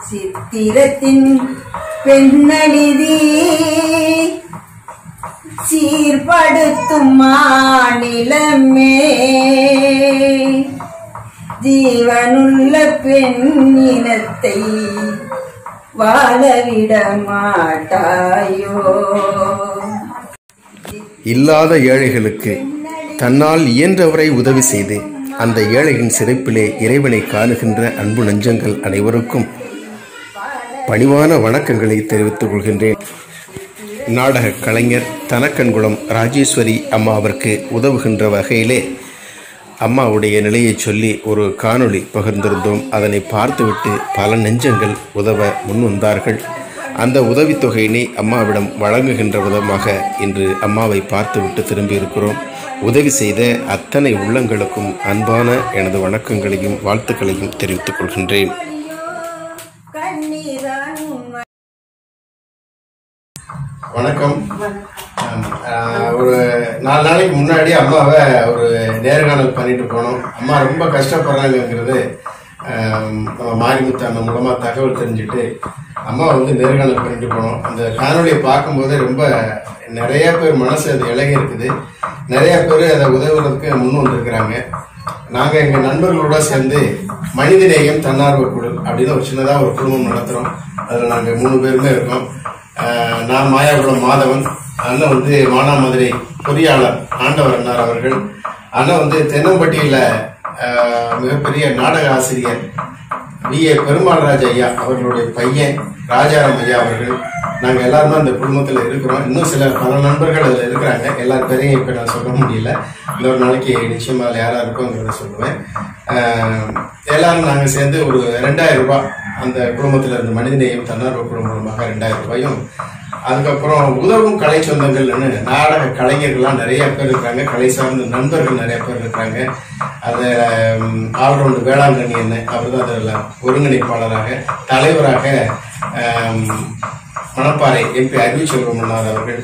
சித்திரத்தின் பெண்ணழிதி சீர்படுத்தும் மாநிலமே ஜீவனுள்ள பெண்ணினத்தை வாழவிட மாட்டாயோ இல்லாத ஏழைகளுக்கு தன்னால் இயன்றவரை உதவி செய்து அந்த ஏழையின் சிறைப்பிலே இறைவனை காணுகின்ற அன்பு நெஞ்சங்கள் அனைவருக்கும் பணிவான வணக்கங்களை தெரிவித்துக் கொள்கின்றேன் நாடக கலைஞர் தனக்கன்குளம் ராஜேஸ்வரி அம்மாவிற்கு உதவுகின்ற வகையிலே அம்மாவுடைய நிலையை சொல்லி ஒரு காணொளி பகிர்ந்திருந்தோம் அதனை பார்த்துவிட்டு பல நெஞ்சங்கள் உதவ முன்வந்தார்கள் அந்த உதவித்தொகையினை அம்மாவிடம் வழங்குகின்ற விதமாக இன்று அம்மாவை பார்த்துவிட்டு திரும்பியிருக்கிறோம் உதவி செய்த அத்தனை உள்ளங்களுக்கும் அன்பான எனது வணக்கங்களையும் வாழ்த்துக்களையும் தெரிவித்துக் கொள்கின்றேன் கண்ணீரான் உண்மை வணக்கம் ஆம், ஆஹ், ஒரு நாலு நாளைக்கு முன்னாடி அம்மாவை ஒரு நேர்காணல் பண்ணிட்டு போனோம் அம்மா ரொம்ப கஷ்டப்படுறாங்கங்கிறது ஆம், நம்ம மாரிமுத்து அண்ணன் மூலமா தகவல் தெரிஞ்சுட்டு அம்மா வந்து நேர்காணல் பண்ணிட்டு போனோம் அந்த காணொலியை பார்க்கும்போது ரொம்ப நிறைய பேர் மனசு அது இலகி இருக்குது நிறைய பேர் அதை உதவுறதுக்கு முன் வந்திருக்கிறாங்க நாங்க எங்க நண்பர்களோட சேர்ந்து மனிதநேயம் தன்னார்வ குழு அப்படின்னு ஒரு சின்னதா ஒரு குழுமம் நடத்துறோம் அதுல நாங்க மூணு பேருமே இருக்கோம் ஆஹ் நான் மாயாபுரம் மாதவன் அண்ணன் வந்து மானாமதுரை பொறியாளர் ஆண்டவர் அண்ணார் அவர்கள் அண்ணன் வந்து தென்னம்பட்டியில ஆஹ் மிகப்பெரிய நாடக ஆசிரியர் வி ஏ பெருமாள்ராஜ் ஐயா அவர்களுடைய பையன் ராஜாராம் ஐயா அவர்கள் நாங்க எல்லாருமே அந்த குடும்பத்துல இருக்கிறோம் இன்னும் சில பல நண்பர்கள் அதுல இருக்கிறாங்க எல்லார் பேரையும் இப்ப நான் சொல்ல முடியல இன்னொரு நாளைக்கு நிச்சயமா அதுல யாரா இருக்கோங்கிறத சொல்லுவேன் ஆஹ் எல்லாரும் நாங்க சேர்ந்து ஒரு ரெண்டாயிரம் ரூபாய் அந்த குடும்பத்துல இருந்த மனிதநேயம் தன்னார்வ குழு மூலமாக ரெண்டாயிரம் ரூபாயும் அதுக்கப்புறம் உதவும் கலை சொந்தங்கள்னு நாடக கலைஞர்கள்லாம் நிறைய பேர் இருக்காங்க கலை சார்ந்த நண்பர்கள் நிறைய பேர் இருக்காங்க அது ஆல்ரவுண்டு வேளாங்கண்ணி என்ன அவர் தான் அதில் ஒருங்கிணைப்பாளராக தலைவராக ஆம், மணப்பாறை எம்பி அறிவுச்செல்வம் அண்ணார் அவர்கள்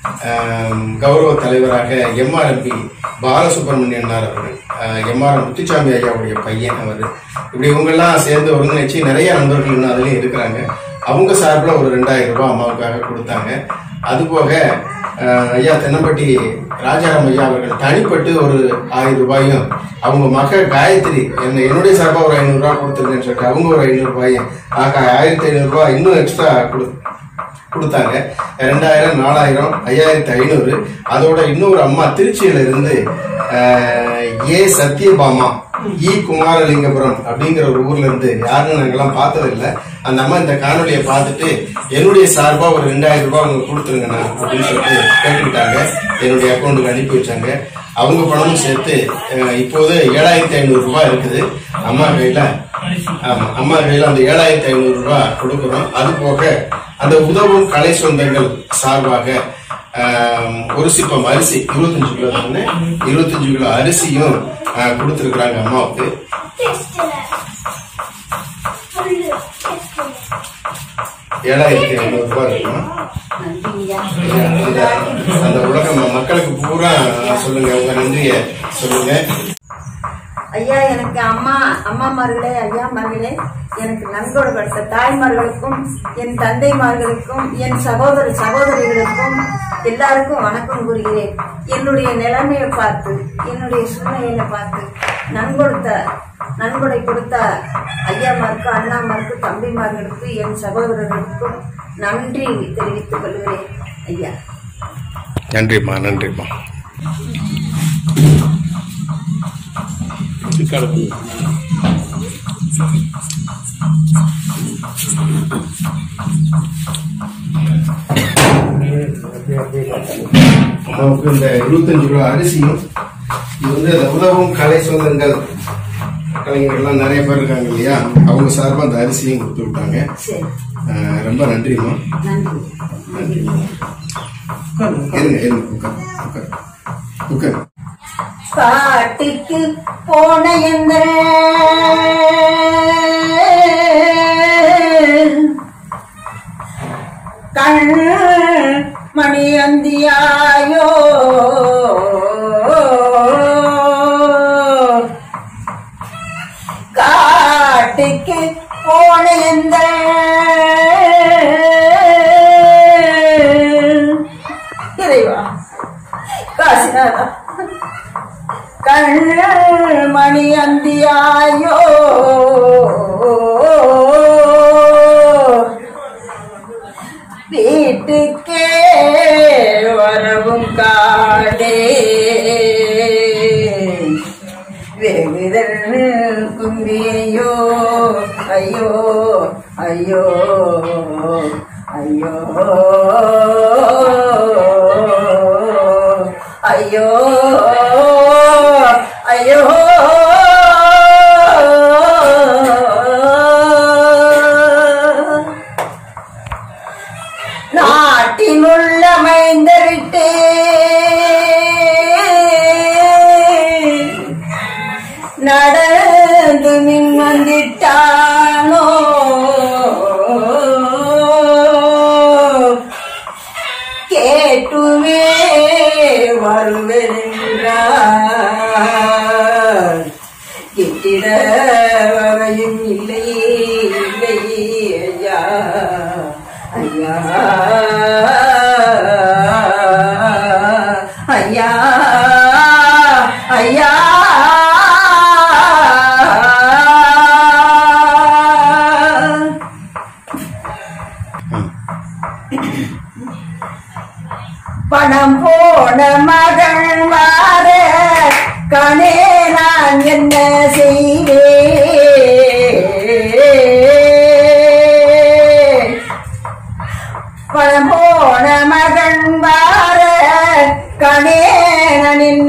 ஆம், கௌரவ தலைவராக எம்ஆர்எம்பி பாலசுப்ரமணியன்னார் அவர்கள் எம்ஆர் முத்துச்சாமி ஐயாவுடைய பையன் அவர் இப்படி இவங்கெல்லாம் சேர்ந்து ஒருங்கிணைச்சு நிறைய நண்பர்கள் இன்னும் அதுலயும் இருக்கிறாங்க அவங்க சார்பில் ஒரு ரெண்டாயிரம் ரூபாய் அம்மாவுக்காக கொடுத்தாங்க அதுபோக ஆஹ், ஐயா தென்னம்பட்டி ராஜாராம் ஐயா அவர்கள் தனிப்பட்டு ஒரு ஆயிரம் ரூபாயும் அவங்க மக காயத்ரி என்ன என்னுடைய சார்பாக ஒரு ஐநூறு ரூபாய் கொடுத்துருக்கேன்னு சொல்லிட்டு அவங்க ஒரு ஐநூறு ரூபாயும் ஆக ஆயிரத்தி ஐநூறு ரூபாய் இன்னும் எக்ஸ்ட்ரா கொடு கொடுத்தாங்க ரெண்டாயிரம் நாலாயிரம் ஐயாயிரத்தி ஐநூறு அதோட இன்னொரு அம்மா திருச்சியில இருந்து ஆஹ், ஏ சத்யபாமா இ குமாரலிங்கபுரம் அப்படிங்கிற ஒரு ஊர்ல இருந்து யாருன்னு நாங்கெல்லாம் பார்த்ததில்ல அந்த அம்மா இந்த காணொலியை பார்த்துட்டு என்னுடைய சார்பா ஒரு ரெண்டாயிரம் ரூபாய் அவங்க கொடுத்துருங்கண்ணா அப்படின்னு சொல்லிட்டு கேட்டுக்கிட்டாங்க என்னுடைய அக்கௌண்ட்டுக்கு அனுப்பி வச்சாங்க அவங்க பணமும் சேர்த்து அஹ், இப்போது ஏழாயிரத்தி ஐநூறு ரூபாய் இருக்குது அம்மா கையில ஆமா அம்மா கையில அந்த ஏழாயிரத்தி ஐநூறு ரூபாய் கொடுக்குறோம் அது போக அந்த உதவும் கலை சொந்தங்கள் சார்பாக ஆம், ஒரு சிப்பம் அரிசி இருபத்தஞ்சு கிலோ தானே இருபத்தஞ்சு கிலோ அரிசியும் ஆ, கொடுத்திருக்கிறாங்க அம்மாவுக்கு ஏழாயிரத்தி ஐநூறு ரூபாய் இருக்கும் நன்றிங்கய்யா அந்த- அந்த உலக ம- மக்களுக்கு பூரா சொல்லுங்க உங்க நன்றிய சொல்லுங்க ஐயா எனக்கு அம்மா அம்மாமார்களே ஐயாமார்களே எனக்கு நன்கொடை கொடுத்த தாய்மார்களுக்கும் என் தந்தைமார்களுக்கும் என் சகோதர சகோதரிகளுக்கும் எல்லாருக்கும் வணக்கம் கூறுகிறேன் என்னுடைய நிலைமையை பார்த்து என்னுடைய சூழ்நிலையை பார்த்து நன்கொடுத்த நன்கொடை கொடுத்த ஐயாமாருக்கு அண்ணாமாருக்கு தம்பிமார்களுக்கு என் சகோதரர்களுக்கும் நன்றி தெரிவித்துக் கொள்கிறேன் ஐயா நன்றிம்மா நன்றிம்மா நமக்கு இந்த இருபத்தஞ்சு ரூபா அரிசியும் இது வந்து இந்த உதவும் கலை சொந்தங்கள் கலைஞர்கள்லாம் நிறைய பேர் இருக்காங்க இல்லையா அவங்க சார்பா அந்த அரிசியும் கொடுத்து விட்டாங்க சரி அஹ் ரொம்ப நன்றிம்மா நன்றி நன்றிம்மா இருங்க இருங்க உட்கார் உட்கார் உட்கார் காட்டுக்கு போன எந்த கண் மணி அந்தியாயோ காட்டுக்கு போன எந்த இறைவா காசிநாதா கண்மணி அந்தியாயோ வீட்டுக்கே வரவும் காடே வெகுதல் கும்பியோ ஐயோ ஐயோ ஐயோ ஐயோ ஐயோ நாட்டினுள்ள மைந்தரிட்டே நடந்து மின் வந்திட்டானோ கேட்டுமே வருவென்றார் கிட்டிட வகையும் இல்லை இல்லை ஐயா ஐயா ஐயா ஐயா பணம் போன மகள் மாற கணே நான் என்ன செய்வேன் பணம் போன மகன் வார கணே நான் என்ன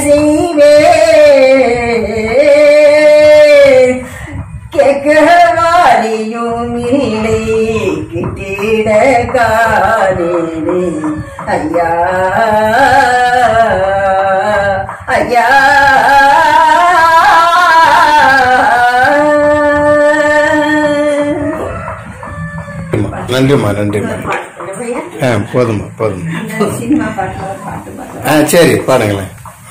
செய்வேன் கேட்கவாரியும் இல்லை கிட்டிட காணேனே ஐயா ஐயா நன்றிம்மா நன்றிம்மா ஆ போதும்மா போதும் சினிமா பாட்டு பாட்டு பாட்டு ஆ சரி பாடுங்களேன்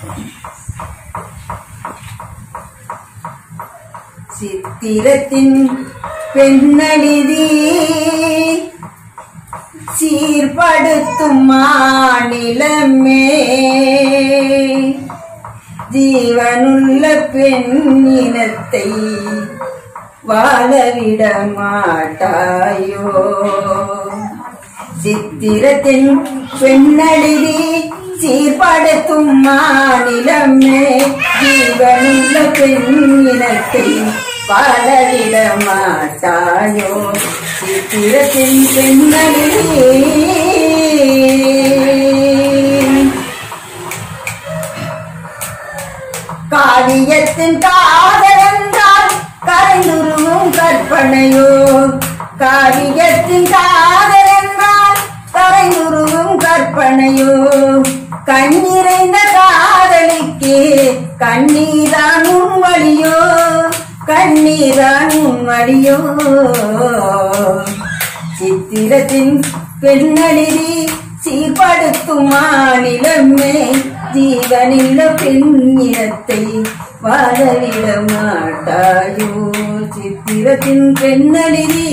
சித்திரத்தின் பெண்ணழிதி சீர்படுத்தும் மாநிலமே ஜீவனுள்ள பெண்ணினத்தை வாழவிட மாட்டாயோ சித்திரத்தின் பெண்ணழிதி சீர்படுத்தும் மாநிலமே ஜீவனுள்ள பெண்ணினத்தை வாழவிட மாட்டாயோ சித்திரத்தின் பெண்ணழிதி காவியத்தின் காதலென்றால் கரைந்துருவும் கற்பனையோ காவியத்தின் காதலென்றால் கரைந்துருவும் கற்பனையோ கண்ணிறைந்த காதலிக்கு கண்ணீரான் உன் வழியோ கண்ணீரான் உன் வழியோ சித்திரத்தின் பெண்ணழிதி சீர்படுத்தும் மாநிலமே ஜீவனில்ல பெண்ணினத்தை வாழவிட மாட்டாயோ சித்திரத்தின் பெண்ணழிதி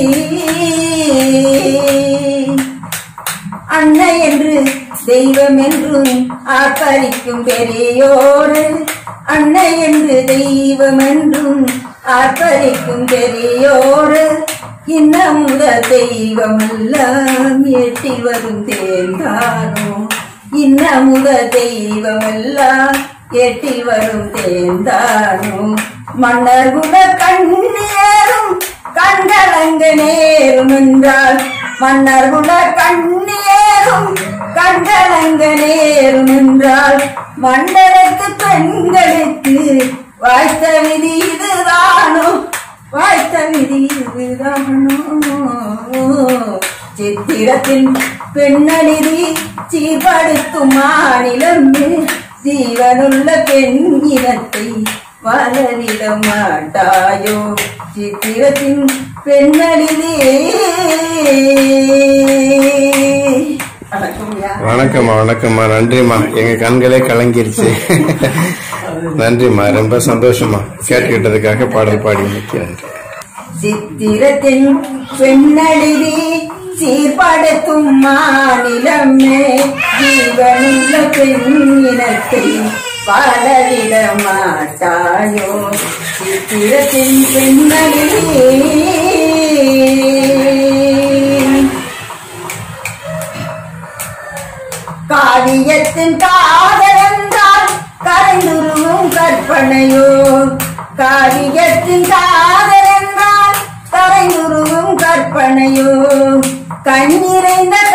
அன்னை என்று தெய்வம் என்றும் ஆர்ப்பரிக்கும் பெரியோரு அன்னை என்று தெய்வம் என்றும் ஆர்ப்பரிக்கும் பெரியோரு இன்னமுத தெய்வம் எல்லாம் எட்டி வரும் தேர்ந்தானோ இன்னமுத தெய்வம் எல்லாம் எட்டி வரும் தேர்ந்தானோ மன்னர் குல கண்ணேறும் கண்களங்க நேரும் என்றால் மன்னர் குல கண்ணேறும் கண்களங்க நேரும் என்றால் மண்டலத்து பெண்களுக்கு வாய்த்த விதி இதுதானோ வாய்த்த விதி இதுதானோ சித்திரத்தில் பெண்ணழிதி சீர்படுத்தும் மாநிலமே ஜீவனுள்ள பெண் இனத்தை வளரிட மாட்டாயோ சித்திரத்தின் பெண்ணழிதி வணக்கம்யா வணக்கம்மா வணக்கம்மா நன்றிம்மா எங்க கண்களே கலங்கிருச்சு நன்றிம்மா ரொம்ப சந்தோஷமா கேட்டுக்கிட்டதுக்காக பாடல் பாடி நன்றி சித்திரத்தின் பெண்ணழிதி சீர்படுத்தும் மாநிலமே ஜீவனுள்ள பெண் இனத்தை பலவிட மாட்டாயோ சித்திரத்தின் பெண்ணழிதி காவியத்தின் காதலென்றால் கரைந்துருவும் கற்பனையோ காவியத்தின் காதலென்றால் கரைந்துருவும் கற்பனையோ கண்ணிறைந்த